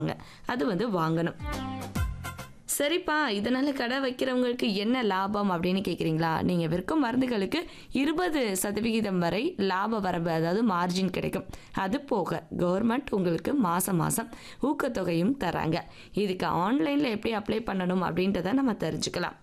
அது வந்து வாங்கணும் சரிப்பா இதனால கடை வைக்கிறவங்களுக்கு என்ன லாபம் அப்படின்னு கேட்குறீங்களா நீங்கள் விற்கும் மருந்துகளுக்கு இருபது சதவிகிதம் வரை லாப வரம்பு அதாவது மார்ஜின் கிடைக்கும் அது போக கவர்மெண்ட் உங்களுக்கு மாதம் மாதம் ஊக்கத்தொகையும் தராங்க இதுக்கு ஆன்லைனில் எப்படி அப்ளை பண்ணணும் அப்படின்றத நம்ம தெரிஞ்சுக்கலாம்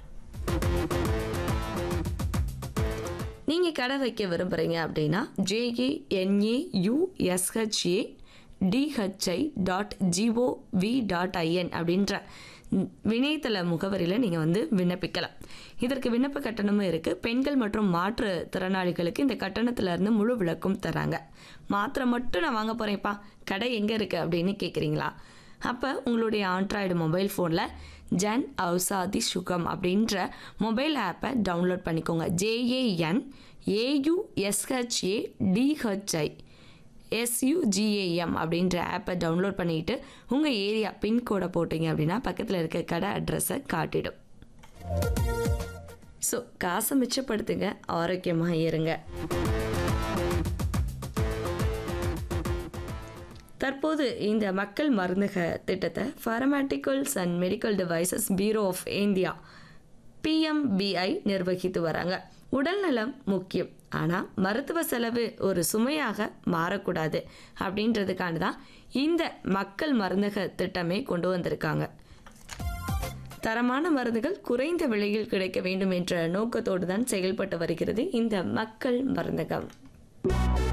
நீங்கள் கடை வைக்க விரும்புகிறீங்க அப்படின்னா J A N A U S H A D H I dot G O V dot I N அப்படின்ற ம், இணையதள முகவரியில் நீங்கள் வந்து விண்ணப்பிக்கலாம் இதற்கு விண்ணப்ப கட்டணமும் இருக்குது பெண்கள் மற்றும் மாற்று திறனாளிகளுக்கு இந்த கட்டணத்திலேருந்து முழு விளக்கும் தராங்க மாத்திரை மட்டும் நான் வாங்க போகிறேன்ப்பா கடை எங்கே இருக்குது அப்படின்னு கேட்குறீங்களா அப்போ உங்களுடைய ஆண்ட்ராய்டு மொபைல் ஃபோனில் ஜன் ஔசாதி சுகம் அப்படின்ற மொபைல் ஆப்பை டவுன்லோட் பண்ணிக்கோங்க ஜேஏஎன் ஏயுஎஸ்ஹெச்ஏ டிஹெச்ஐ எஸ்யூஜிஏஎம் அப்படின்ற ஆப்பை டவுன்லோட் பண்ணிட்டு உங்கள் ஏரியா பின்கோடை போட்டிங்க அப்படின்னா பக்கத்தில் இருக்க கடை அட்ரஸை காட்டிடும் ஸோ காசை மிச்சப்படுத்துங்க ஆரோக்கியமாக இருங்க தற்போது இந்த மக்கள் மருந்தக திட்டத்தை pharmaceuticals and medical devices bureau of India PMBI நிர்வகித்து வராங்க உடல்நலம் முக்கியம் ஆனால் மருத்துவ செலவு ஒரு சுமையாக மாறக்கூடாது அப்படின்றதுக்கான தான் இந்த மக்கள் மருந்தக திட்டமே கொண்டு வந்திருக்காங்க தரமான மருந்துகள் குறைந்த விலையில் கிடைக்க வேண்டும் என்ற நோக்கத்தோடு தான் செயல்பட்டு வருகிறது இந்த மக்கள் மருந்தகம்